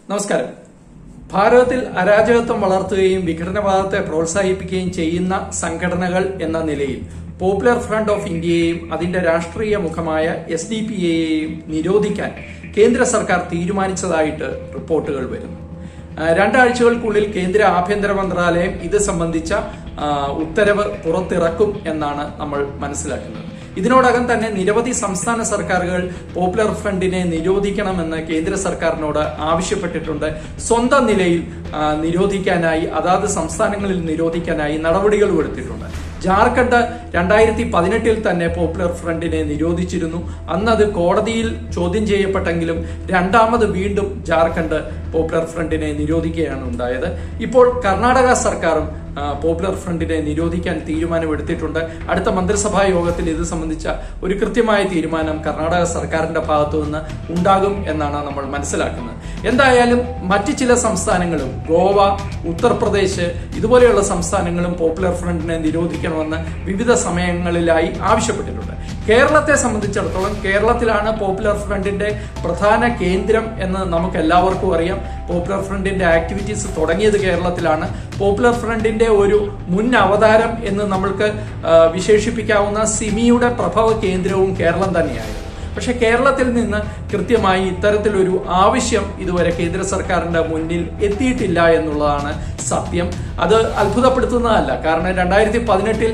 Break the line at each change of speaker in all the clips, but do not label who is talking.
നമസ്കാരം ഭാരതത്തിൽ അരാജകത്വം വളർത്തുകയും വിഘടനവാദത്തെ പ്രോത്സാഹിപ്പിക്കുകയും ചെയ്യുന്ന സംഘടനകൾ എന്ന നിലയിൽ പോപ്പുലർ ഫ്രണ്ട് ഓഫ് ഇന്ത്യയെയും അതിന്റെ രാഷ്ട്രീയ മുഖമായ എസ് ഡി പി എയെയും നിരോധിക്കാൻ കേന്ദ്ര സർക്കാർ തീരുമാനിച്ചതായിട്ട് റിപ്പോർട്ടുകൾ വരുന്നു ആ, രണ്ടാഴ്ചകൾക്കുള്ളിൽ കേന്ദ്ര ആഭ്യന്തര മന്ത്രാലയം ഇത് സംബന്ധിച്ച ആ, ഉത്തരവ് പുറത്തിറക്കും എന്നാണ് നമ്മൾ മനസ്സിലാക്കുന്നത് ഇതിനോടകം തന്നെ നിരവധി സംസ്ഥാന സർക്കാരുകൾ പോപ്പുലർ ഫ്രണ്ടിനെ നിരോധിക്കണമെന്ന് കേന്ദ്ര സർക്കാരിനോട് ആവശ്യപ്പെട്ടിട്ടുണ്ട് സ്വന്തം നിലയിൽ ആ, നിരോധിക്കാനായി അതാത് സംസ്ഥാനങ്ങളിൽ നിരോധിക്കാനായി നടപടികളും എടുത്തിട്ടുണ്ട് ജാർഖണ്ഡ് രണ്ടായിരത്തി പതിനെട്ടിൽ തന്നെ പോപ്പുലർ ഫ്രണ്ടിനെ നിരോധിച്ചിരുന്നു അന്ന് അത് കോടതിയിൽ ചോദ്യം ചെയ്യപ്പെട്ടെങ്കിലും രണ്ടാമത് വീണ്ടും ജാർഖണ്ഡ് പോപ്പുലർ ഫ്രണ്ടിനെ നിരോധിക്കുകയാണ് ഉണ്ടായത് ഇപ്പോൾ കർണാടക സർക്കാരും ആ, പോപ്പുലർ ഫ്രണ്ടിനെ നിരോധിക്കാൻ തീരുമാനമെടുത്തിട്ടുണ്ട് അടുത്ത മന്ത്രിസഭാ യോഗത്തിൽ ഇത് സംബന്ധിച്ച ഒരു കൃത്യമായ തീരുമാനം കർണാടക സർക്കാരിന്റെ ഭാഗത്തു നിന്ന് ഉണ്ടാകും എന്നാണ് നമ്മൾ മനസ്സിലാക്കുന്നത് എന്തായാലും മറ്റ് ചില സംസ്ഥാനങ്ങളും ഗോവ ഉത്തർപ്രദേശ് ഇതുപോലെയുള്ള സംസ്ഥാനങ്ങളും പോപ്പുലർ ഫ്രണ്ടിനെ നിരോധിക്കണമെന്ന് വിവിധ സമയങ്ങളിലായി ആവശ്യപ്പെട്ടിട്ടുണ്ട് കേരളത്തെ സംബന്ധിച്ചിടത്തോളം കേരളത്തിലാണ് പോപ്പുലർ ഫ്രണ്ടിന്റെ പ്രധാന കേന്ദ്രം എന്ന് നമുക്ക് എല്ലാവർക്കും അറിയാം പോപ്പുലർ ഫ്രണ്ടിന്റെ ആക്ടിവിറ്റീസ് തുടങ്ങിയത് കേരളത്തിലാണ് പോപ്പുലർ ഫ്രണ്ടിന്റെ ഒരു മുൻ അവതാരം എന്ന് നമ്മൾക്ക് ആ, വിശേഷിപ്പിക്കാവുന്ന സിമിയുടെ പ്രഭവ കേന്ദ്രവും കേരളം തന്നെയായിരുന്നു പക്ഷെ കേരളത്തിൽ നിന്ന് കൃത്യമായി ഇത്തരത്തിലൊരു ആവശ്യം ഇതുവരെ കേന്ദ്ര സർക്കാരിന്റെ മുന്നിൽ എത്തിയിട്ടില്ല എന്നുള്ളതാണ് സത്യം അത് അത്ഭുതപ്പെടുത്തുന്നതല്ല കാരണം രണ്ടായിരത്തി പതിനെട്ടിൽ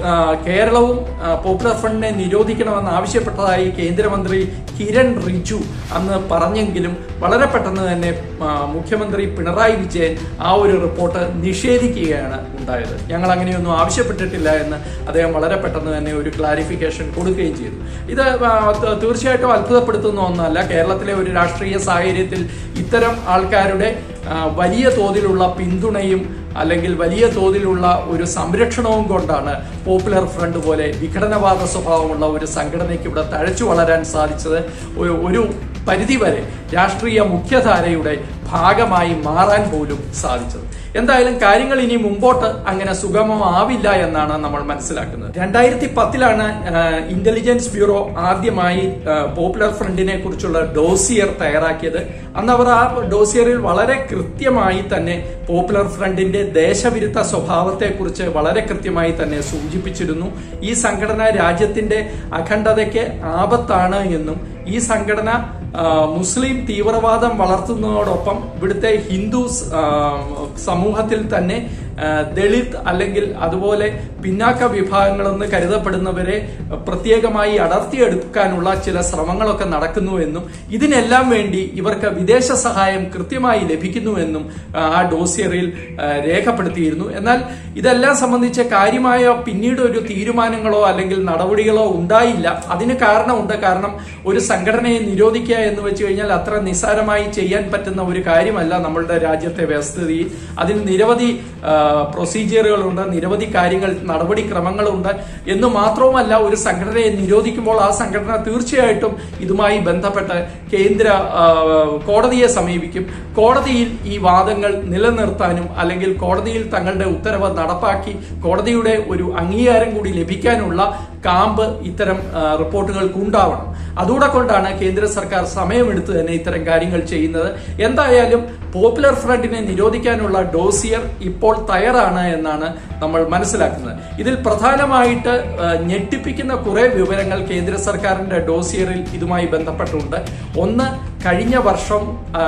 കേരളവും ആ, പോപ്പുലർ ഫ്രണ്ടിനെ നിരോധിക്കണമെന്ന് ആവശ്യപ്പെട്ടതായി കേന്ദ്രമന്ത്രി കിരൺ റിജു അന്ന് പറഞ്ഞെങ്കിലും വളരെ പെട്ടെന്ന് തന്നെ ആ, മുഖ്യമന്ത്രി പിണറായി വിജയൻ ആ ഒരു റിപ്പോർട്ട് നിഷേധിക്കുകയാണ് ഉണ്ടായത് ഞങ്ങൾ അങ്ങനെയൊന്നും ആവശ്യപ്പെട്ടിട്ടില്ല എന്ന് അദ്ദേഹം വളരെ പെട്ടെന്ന് തന്നെ ഒരു ക്ലാരിഫിക്കേഷൻ കൊടുക്കുകയും ചെയ്തു ഇത് ആ, ത- തീർച്ചയായിട്ടും അത്ഭുതപ്പെടുത്തുന്ന ഒന്നല്ല കേരളത്തിലെ ഒരു രാഷ്ട്രീയ സാഹചര്യത്തിൽ ഇത്തരം ആൾക്കാരുടെ ആ, വലിയ തോതിലുള്ള പിന്തുണയും അല്ലെങ്കിൽ വലിയ തോതിലുള്ള ഒരു സംരക്ഷണവും കൊണ്ടാണ് പോപ്പുലർ ഫ്രണ്ട് പോലെ വിഘടനവാദ സ്വഭാവമുള്ള ഒരു സംഘടനയ്ക്ക് ഇവിടെ തഴച്ചു വളരാൻ സാധിച്ചത് ഒരു- ഒരു പരിധിവരെ രാഷ്ട്രീയ മുഖ്യധാരയുടെ ഭാഗമായി മാറാൻ പോലും സാധിച്ചത് എന്തായാലും കാര്യങ്ങൾ ഇനി മുമ്പോട്ട് അങ്ങനെ സുഗമമാവില്ല എന്നാണ് നമ്മൾ മനസ്സിലാക്കുന്നത് രണ്ടായിരത്തി പത്തിലാണ് ഇന്റലിജൻസ് ബ്യൂറോ ആദ്യമായി ആ, പോപ്പുലർ ഫ്രണ്ടിനെ കുറിച്ചുള്ള ഡോസിയർ തയ്യാറാക്കിയത് അന്ന് അവർ ആ ഡോസിയറിൽ വളരെ കൃത്യമായി തന്നെ പോപ്പുലർ ഫ്രണ്ടിന്റെ ദേശവിരുദ്ധ സ്വഭാവത്തെക്കുറിച്ച് വളരെ കൃത്യമായി തന്നെ സൂചിപ്പിച്ചിരുന്നു ഈ സംഘടന രാജ്യത്തിന്റെ അഖണ്ഡതയ്ക്ക് ആപത്താണ് എന്നും ഈ സംഘടന ആ, മുസ്ലിം തീവ്രവാദം വളർത്തുന്നതോടൊപ്പം ഇവിടുത്തെ ഹിന്ദു സ്- ആ, സമൂഹത്തിൽ തന്നെ ആ, ദളിത് അല്ലെങ്കിൽ അതുപോലെ പിന്നാക്ക വിഭാഗങ്ങളെന്ന് കരുതപ്പെടുന്നവരെ പ്രത്യേകമായി അടർത്തിയെടുക്കാനുള്ള ചില ശ്രമങ്ങളൊക്കെ നടക്കുന്നുവെന്നും ഇതിനെല്ലാം വേണ്ടി ഇവർക്ക് വിദേശ സഹായം കൃത്യമായി ലഭിക്കുന്നുവെന്നും ആ, ആ ഡോസിയറിൽ ആ, രേഖപ്പെടുത്തിയിരുന്നു എന്നാൽ ഇതെല്ലാം സംബന്ധിച്ച് കാര്യമായ പിന്നീട് ഒരു തീരുമാനങ്ങളോ അല്ലെങ്കിൽ നടപടികളോ ഉണ്ടായില്ല അതിന് കാരണമുണ്ട് കാരണം ഒരു സംഘടനയെ നിരോധിക്കുക എന്ന് വെച്ച് കഴിഞ്ഞാൽ അത്ര നിസ്സാരമായി ചെയ്യാൻ പറ്റുന്ന ഒരു കാര്യമല്ല നമ്മളുടെ രാജ്യത്തെ വ്യവസ്ഥിതിയിൽ അതിന് നിരവധി ആ, പ്രൊസീജിയറുകളുണ്ട് നിരവധി കാര്യങ്ങൾ നടപടിക്രമങ്ങളുണ്ട് എന്ന് മാത്രവുമല്ല ഒരു സംഘടനയെ നിരോധിക്കുമ്പോൾ ആ സംഘടന തീർച്ചയായിട്ടും ഇതുമായി ബന്ധപ്പെട്ട് കേന്ദ്ര ആ, കോടതിയെ സമീപിക്കും കോടതിയിൽ ഈ വാദങ്ങൾ നിലനിർത്താനും അല്ലെങ്കിൽ കോടതിയിൽ തങ്ങളുടെ ഉത്തരവ് നടപ്പാക്കി കോടതിയുടെ ഒരു അംഗീകാരം കൂടി ലഭിക്കാനുള്ള കാമ്പ് ഇത്തരം ആ, റിപ്പോർട്ടുകൾക്ക് ഉണ്ടാവണം അതുകൂടെ കൊണ്ടാണ് കേന്ദ്ര സർക്കാർ സമയമെടുത്ത് തന്നെ ഇത്തരം കാര്യങ്ങൾ ചെയ്യുന്നത് എന്തായാലും പോപ്പുലർ ഫ്രണ്ടിനെ നിരോധിക്കാനുള്ള ഡോസിയർ ഇപ്പോൾ തയ്യാറാണ് എന്നാണ് നമ്മൾ മനസ്സിലാക്കുന്നത് ഇതിൽ പ്രധാനമായിട്ട് ആ, ഞെട്ടിപ്പിക്കുന്ന കുറെ വിവരങ്ങൾ കേന്ദ്ര സർക്കാരിന്റെ ഡോസിയറിൽ ഇതുമായി ബന്ധപ്പെട്ടുണ്ട് ഒന്ന് കഴിഞ്ഞ വർഷം ആ,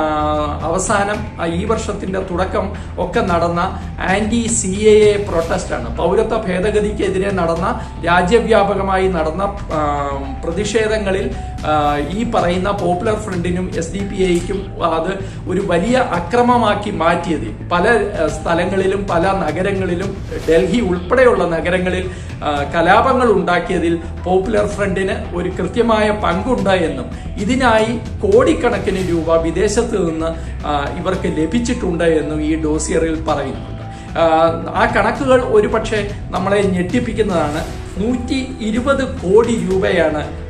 അവസാനം ആ, ഈ വർഷത്തിന്റെ തുടക്കം ഒക്കെ നടന്ന anti C A A protest ആണ് പൗരത്വ ഭേദഗതിക്കെതിരെ നടന്ന രാജ്യവ്യാപകമായി നടന്ന ആ, പ്രതിഷേധങ്ങളിൽ ആ, ഈ പറയുന്ന പോപ്പുലർ ഫ്രണ്ടിനും എസ് ഡി പി ഐക്കും അത് ഒരു വലിയ അക്രമമാക്കി മാറ്റിയത് പല ആ, സ്ഥലങ്ങളിലും പല നഗരങ്ങളിലും ഡൽഹി ഉൾപ്പെടെയുള്ള നഗരങ്ങളിൽ ആ, കലാപങ്ങൾ ഉണ്ടാക്കിയതിൽ പോപ്പുലർ ഫ്രണ്ടിന് ഒരു കൃത്യമായ പങ്കുണ്ട് എന്നും ഇതിനായി കോടിക്കണക്കിന് രൂപ വിദേശത്ത് നിന്ന് ആ, ഇവർക്ക് ലഭിച്ചിട്ടുണ്ട് എന്നും ഈ ഡോസിയറിൽ പറയുന്നുണ്ട് ആ, ആ കണക്കുകൾ ഒരു പക്ഷേ നമ്മളെ ഞെട്ടിപ്പിക്കുന്നതാണ് നൂറ്റി ഇരുപത് കോടി രൂപയാണ്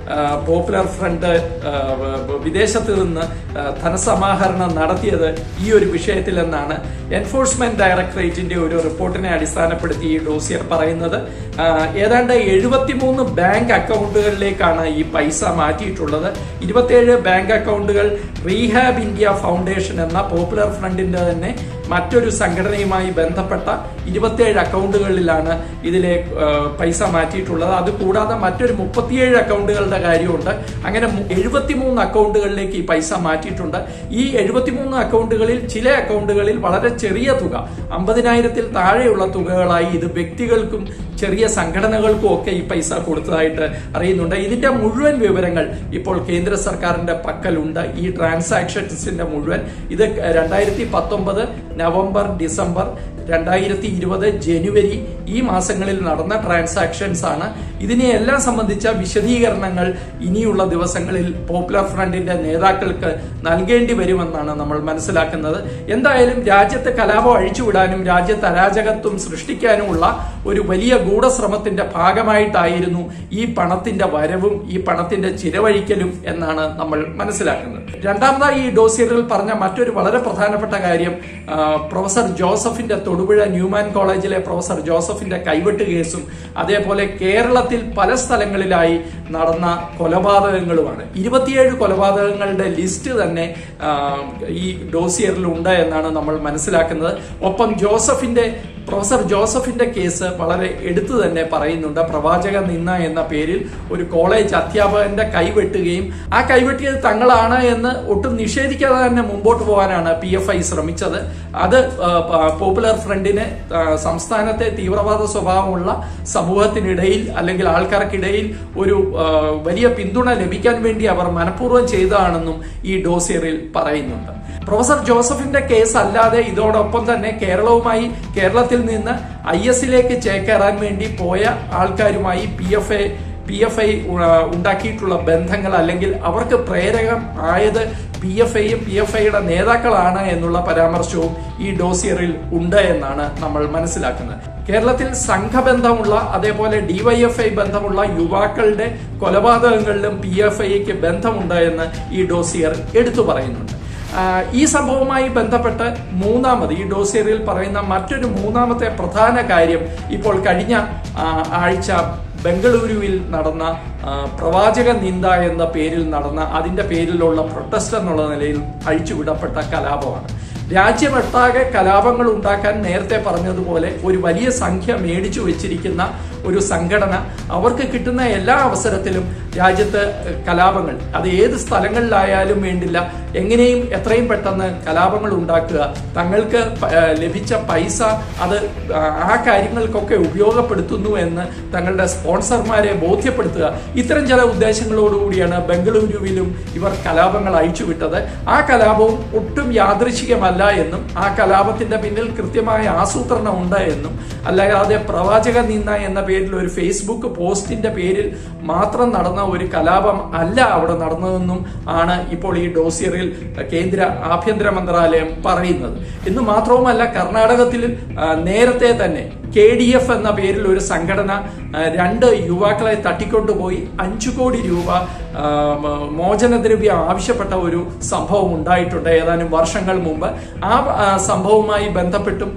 ആ, പോപ്പുലർ ഫ്രണ്ട് ആ, വിദേശത്ത് നിന്ന് ആ, ധനസമാഹരണം നടത്തിയത് ഈ ഒരു വിഷയത്തിലെന്നാണ് എൻഫോഴ്സ്മെന്റ് ഡയറക്ടറേറ്റിന്റെ ഒരു റിപ്പോർട്ടിനെ അടിസ്ഥാനപ്പെടുത്തി ഈ ഡോസിയർ പറയുന്നത് ആ, ഏതാണ്ട് എഴുപത്തിമൂന്ന് ബാങ്ക് അക്കൗണ്ടുകളിലേക്കാണ് ഈ പൈസ മാറ്റിയിട്ടുള്ളത് ഇരുപത്തിയേഴ് ബാങ്ക് അക്കൗണ്ടുകൾ റീഹാബ് ഇന്ത്യ ഫൗണ്ടേഷൻ എന്ന പോപ്പുലർ ഫ്രണ്ടിന്റെ തന്നെ മറ്റൊരു സംഘടനയുമായി ബന്ധപ്പെട്ട ഇരുപത്തിയേഴ് അക്കൗണ്ടുകളിലാണ് ഇതിലെ ആ, പൈസ മാറ്റിയിട്ടുള്ളത് അത് കൂടാതെ മറ്റൊരു മുപ്പത്തിയേഴ് അക്കൗണ്ടുകളുടെ കാര്യമുണ്ട് അങ്ങനെ എഴുപത്തിമൂന്ന് അക്കൗണ്ടുകളിലേക്ക് ഈ പൈസ മാറ്റിയിട്ടുണ്ട് ഈ എഴുപത്തിമൂന്ന് അക്കൗണ്ടുകളിൽ ചില അക്കൗണ്ടുകളിൽ വളരെ ചെറിയ തുക അമ്പതിനായിരത്തിൽ താഴെയുള്ള തുകകളായി ഇത് വ്യക്തികൾക്കും ചെറിയ സംഘടനകൾക്കും ഒക്കെ ഈ പൈസ കൊടുത്തതായിട്ട് അറിയുന്നുണ്ട് ഇതിന്റെ മുഴുവൻ വിവരങ്ങൾ ഇപ്പോൾ കേന്ദ്ര സർക്കാരിന്റെ പക്കലുണ്ട് ഈ ട്രാൻസാക്ഷൻസിന്റെ മുഴുവൻ ഇത് രണ്ടായിരത്തി പത്തൊമ്പത് നവംബർ ഡിസംബർ രണ്ടായിരത്തി ഇരുപത് ജനുവരി ഈ മാസങ്ങളിൽ നടന്ന ട്രാൻസാക്ഷൻസ് ആണ് ഇതിനെ എല്ലാം സംബന്ധിച്ച വിശദീകരണങ്ങൾ ഇനിയുള്ള ദിവസങ്ങളിൽ പോപ്പുലർ ഫ്രണ്ടിന്റെ നേതാക്കൾക്ക് നൽകേണ്ടി വരുമെന്നാണ് നമ്മൾ മനസ്സിലാക്കുന്നത് എന്തായാലും രാജ്യത്തെ കലാപം അഴിച്ചുവിടാനും രാജ്യത്ത് അരാജകത്വം സൃഷ്ടിക്കാനുമുള്ള ഒരു വലിയ ഗൂഢശ്രമത്തിന്റെ ഭാഗമായിട്ടായിരുന്നു ഈ പണത്തിന്റെ വരവും ഈ പണത്തിന്റെ ചിരവഴിക്കലും എന്നാണ് നമ്മൾ മനസ്സിലാക്കുന്നത് രണ്ടാമതായി ഈ ഡോസിയറിൽ പറഞ്ഞ മറ്റൊരു വളരെ പ്രധാനപ്പെട്ട കാര്യം ആ, പ്രൊഫസർ ജോസഫിന്റെ തൊടുപുഴ ന്യൂമാൻ കോളേജിലെ പ്രൊഫസർ ജോസഫിന്റെ കൈവെട്ട് കേസും അതേപോലെ കേരളത്തിൽ പല സ്ഥലങ്ങളിലായി നടന്ന കൊലപാതകങ്ങളുമാണ് ഇരുപത്തിയേഴ് കൊലപാതകങ്ങളുടെ ലിസ്റ്റ് തന്നെ ആ, ഈ ഡോസിയറിൽ ഉണ്ട് എന്നാണ് നമ്മൾ മനസ്സിലാക്കുന്നത് ഒപ്പം ജോസഫിന്റെ പ്രൊഫസർ ജോസഫിന്റെ കേസ് വളരെ എടുത്തു തന്നെ പറയുന്നുണ്ട് പ്രവാചക നിന്ന എന്ന പേരിൽ ഒരു കോളേജ് അധ്യാപകന്റെ കൈവെട്ടുകയും ആ കൈവെട്ടിയത് തങ്ങളാണ് എന്ന് ഒട്ടും നിഷേധിക്കാതെ തന്നെ മുമ്പോട്ട് പോകാനാണ് പി എഫ് ഐ ശ്രമിച്ചത് അത് ആ, പ- പോപ്പുലർ ഫ്രണ്ടിന് ആ, സംസ്ഥാനത്തെ തീവ്രവാദ സ്വഭാവമുള്ള സമൂഹത്തിനിടയിൽ അല്ലെങ്കിൽ ആൾക്കാർക്കിടയിൽ ഒരു ആ, വലിയ പിന്തുണ ലഭിക്കാൻ വേണ്ടി അവർ മനഃപൂർവ്വം ചെയ്തതാണെന്നും ഈ ഡോസിയറിൽ പറയുന്നുണ്ട് പ്രൊഫസർ ജോസഫിന്റെ കേസ് അല്ലാതെ ഇതോടൊപ്പം തന്നെ കേരളവുമായി കേരളത്തിൽ നിന്ന് ഐ എസിലേക്ക് ചേക്കേറാൻ വേണ്ടി പോയ ആൾക്കാരുമായി P F A P F I ഉണ്ടാക്കിയിട്ടുള്ള ബന്ധങ്ങൾ അല്ലെങ്കിൽ അവർക്ക് പ്രേരകം ആയത് പി എഫ് ഐയും പി എഫ് ഐയുടെ നേതാക്കളാണ് എന്നുള്ള പരാമർശവും ഈ ഡോസിയറിൽ ഉണ്ട് എന്നാണ് നമ്മൾ മനസ്സിലാക്കുന്നത് കേരളത്തിൽ സംഘബന്ധമുള്ള അതേപോലെ ഡിവൈഎഫ്ഐ ബന്ധമുള്ള യുവാക്കളുടെ കൊലപാതകങ്ങളിലും പി എഫ് ഐക്ക് ബന്ധമുണ്ട് എന്ന് ഈ ഡോസിയർ എടുത്തു പറയുന്നുണ്ട് ആ, ഈ സംഭവവുമായി ബന്ധപ്പെട്ട് മൂന്നാമത് ഈ ഡോസിയറിൽ പറയുന്ന മറ്റൊരു മൂന്നാമത്തെ പ്രധാന കാര്യം ഇപ്പോൾ കഴിഞ്ഞ ആ, ആഴ്ച ബംഗളൂരുവിൽ നടന്ന ആ, പ്രവാചക നിന്ദ എന്ന പേരിൽ നടന്ന അതിന്റെ പേരിലുള്ള പ്രൊട്ടസ്റ്റ് എന്നുള്ള നിലയിൽ അഴിച്ചുവിടപ്പെട്ട കലാപമാണ് രാജ്യമൊട്ടാകെ കലാപങ്ങൾ ഉണ്ടാക്കാൻ നേരത്തെ പറഞ്ഞതുപോലെ ഒരു വലിയ സംഖ്യ മേടിച്ചു വെച്ചിരിക്കുന്ന ഒരു സംഘടന അവർക്ക് കിട്ടുന്ന എല്ലാ അവസരത്തിലും രാജ്യത്ത് കലാപങ്ങൾ അത് ഏത് സ്ഥലങ്ങളിലായാലും വേണ്ടില്ല എങ്ങനെയും എത്രയും പെട്ടെന്ന് കലാപങ്ങൾ ഉണ്ടാക്കുക തങ്ങൾക്ക് പ- ഏഹ് ലഭിച്ച പൈസ അത് ആ കാര്യങ്ങൾക്കൊക്കെ ഉപയോഗപ്പെടുത്തുന്നു എന്ന് തങ്ങളുടെ സ്പോൺസർമാരെ ബോധ്യപ്പെടുത്തുക ഇത്തരം ചില ഉദ്ദേശങ്ങളോടുകൂടിയാണ് ബംഗളൂരുവിലും ഇവർ കലാപങ്ങൾ അഴിച്ചുവിട്ടത് ആ കലാപവും ഒട്ടും യാദൃശികമല്ല എന്നും ആ കലാപത്തിന്റെ പിന്നിൽ കൃത്യമായ ആസൂത്രണം ഉണ്ട് എന്നും അല്ലാതെ പ്രവാചക നിന്ന എന്ന പേരിൽ ഒരു ഫേസ്ബുക്ക് പോസ്റ്റിന്റെ പേരിൽ മാത്രം നടന്ന ഒരു കലാപം അല്ല അവിടെ നടന്നതെന്നും ആണ് ഇപ്പോൾ ഈ ഡോസിയറിൽ കേന്ദ്ര ആഭ്യന്തര മന്ത്രാലയം പറയുന്നത് എന്ന് മാത്രവുമല്ല കർണാടകത്തിൽ ആ, നേരത്തെ തന്നെ കെ ഡി എഫ് എന്ന പേരിൽ ഒരു സംഘടന ആ, രണ്ട് യുവാക്കളെ തട്ടിക്കൊണ്ടുപോയി അഞ്ചു കോടി രൂപ ആ, മ- മോചനദ്രവ്യം ആവശ്യപ്പെട്ട ഒരു സംഭവം ഉണ്ടായിട്ടുണ്ട് ഏതാനും വർഷങ്ങൾ മുമ്പ് ആ ആ, സംഭവവുമായി ബന്ധപ്പെട്ടും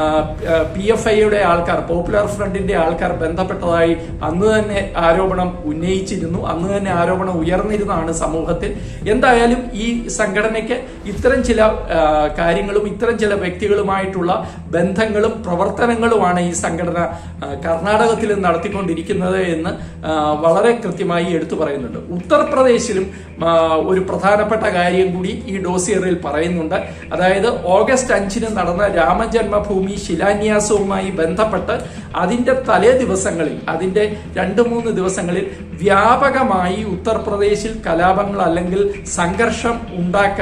പി എഫ് ഐയുടെ ആൾക്കാർ പോപ്പുലർ ഫ്രണ്ടിന്റെ ആൾക്കാർ ബന്ധപ്പെട്ടതായി അന്ന് തന്നെ ആരോപണം ഉന്നയിച്ചിരുന്നു അന്ന് തന്നെ ആരോപണം ഉയർന്നിരുന്നതാണ് സമൂഹത്തിൽ എന്തായാലും ഈ സംഘടനയ്ക്ക് ഇത്തരം ചില ആ, കാര്യങ്ങളും ഇത്തരം ചില വ്യക്തികളുമായിട്ടുള്ള ബന്ധങ്ങളും പ്രവർത്തനങ്ങളുമാണ് ഈ സംഘടന ആ, കർണാടകത്തിൽ നടത്തിക്കൊണ്ടിരിക്കുന്നത് എന്ന് ആ, വളരെ കൃത്യമായി എടുത്തു പറയുന്നുണ്ട് ഉത്തർപ്രദേശിലും ആ, ഒരു പ്രധാനപ്പെട്ട കാര്യം കൂടി ഈ ഡോസിയറിൽ പറയുന്നുണ്ട് അതായത് ഓഗസ്റ്റ് അഞ്ചിന് നടന്ന രാമജന്മഭൂമി ശിലാന്യാസവുമായി ബന്ധപ്പെട്ട് അതിന്റെ തലേ ദിവസങ്ങളിൽ അതിന്റെ രണ്ട് മൂന്ന് ദിവസങ്ങളിൽ വ്യാപകമായി ഉത്തർപ്രദേശിൽ കലാപങ്ങൾ അല്ലെങ്കിൽ സംഘർഷം ഉണ്ടാക്കാൻ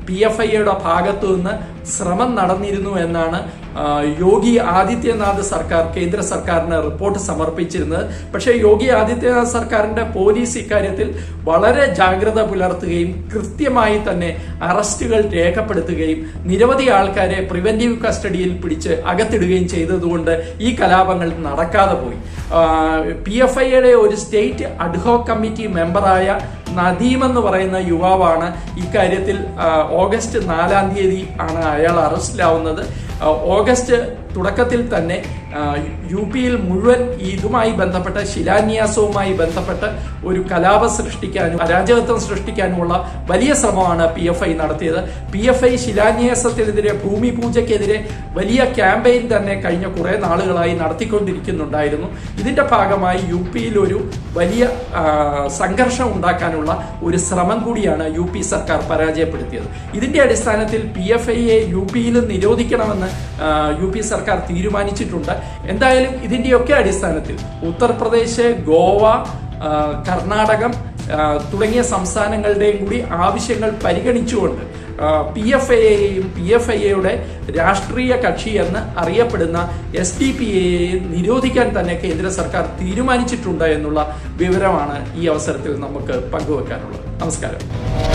പി എഫ് ഐയുടെ ഭാഗത്തു നിന്ന് ശ്രമം നടന്നിരുന്നു എന്നാണ് ആ, യോഗി ആദിത്യനാഥ് സർക്കാർ കേന്ദ്ര സർക്കാരിന് റിപ്പോർട്ട് സമർപ്പിച്ചിരുന്നത് പക്ഷേ യോഗി ആദിത്യനാഥ് സർക്കാരിന്റെ പോലീസ് ഇക്കാര്യത്തിൽ വളരെ ജാഗ്രത പുലർത്തുകയും കൃത്യമായി തന്നെ അറസ്റ്റുകൾ രേഖപ്പെടുത്തുകയും നിരവധി ആൾക്കാരെ പ്രിവെന്റീവ് കസ്റ്റഡിയിൽ പിടിച്ച് അകത്തിടുകയും ചെയ്തതുകൊണ്ട് ഈ കലാപങ്ങൾ നടക്കാതെ പോയി പി എഫ് ഐയുടെ ഒരു സ്റ്റേറ്റ് അഡ്ഹോ കമ്മിറ്റി മെമ്പറായ നദീം എന്ന് പറയുന്ന യുവാവാണ് ഇക്കാര്യത്തിൽ ആ, ഓഗസ്റ്റ് നാലാം തീയതി ആണ് അയാൾ അറസ്റ്റിലാവുന്നത് ആ, ഓഗസ്റ്റ് തുടക്കത്തിൽ തന്നെ ആ, യു പിയിൽ മുഴുവൻ ഇതുമായി ബന്ധപ്പെട്ട ശിലാന്യാസവുമായി ബന്ധപ്പെട്ട് ഒരു കലാപ സൃഷ്ടിക്കാനും അരാജകത്വം സൃഷ്ടിക്കാനുമുള്ള വലിയ ശ്രമമാണ് പി എഫ് ഐ നടത്തിയത് പി എഫ് ഐ ശിലാന്യാസത്തിനെതിരെ ഭൂമി പൂജയ്ക്കെതിരെ വലിയ ക്യാമ്പയിൻ തന്നെ കഴിഞ്ഞ കുറെ നാളുകളായി നടത്തിക്കൊണ്ടിരിക്കുന്നുണ്ടായിരുന്നു ഇതിന്റെ ഭാഗമായി യു പിയിൽ ഒരു വലിയ ആ, സംഘർഷം ഉണ്ടാക്കാനുള്ള ഒരു ശ്രമം കൂടിയാണ് യു പി സർക്കാർ പരാജയപ്പെടുത്തിയത് ഇതിന്റെ അടിസ്ഥാനത്തിൽ പി എഫ് ഐയെ യു പിയിൽ നിരോധിക്കണമെന്ന് ആ, യു പി സർക്കാർ തീരുമാനിച്ചിട്ടുണ്ട് എന്തായാലും ഇതിന്റെയൊക്കെ അടിസ്ഥാനത്തിൽ ഉത്തർപ്രദേശ് ഗോവ ആ, കർണാടകം ആ, തുടങ്ങിയ സംസ്ഥാനങ്ങളുടെയും കൂടി ആവശ്യങ്ങൾ പരിഗണിച്ചുകൊണ്ട് പി എഫ് ഐയെയും പി എഫ് ഐയുടെ രാഷ്ട്രീയ കക്ഷി എന്ന് അറിയപ്പെടുന്ന എസ് ഡി പി എയെയും നിരോധിക്കാൻ തന്നെ കേന്ദ്ര സർക്കാർ തീരുമാനിച്ചിട്ടുണ്ട് എന്നുള്ള വിവരമാണ് ഈ അവസരത്തിൽ നമുക്ക് പങ്കുവെക്കാനുള്ളത് നമസ്കാരം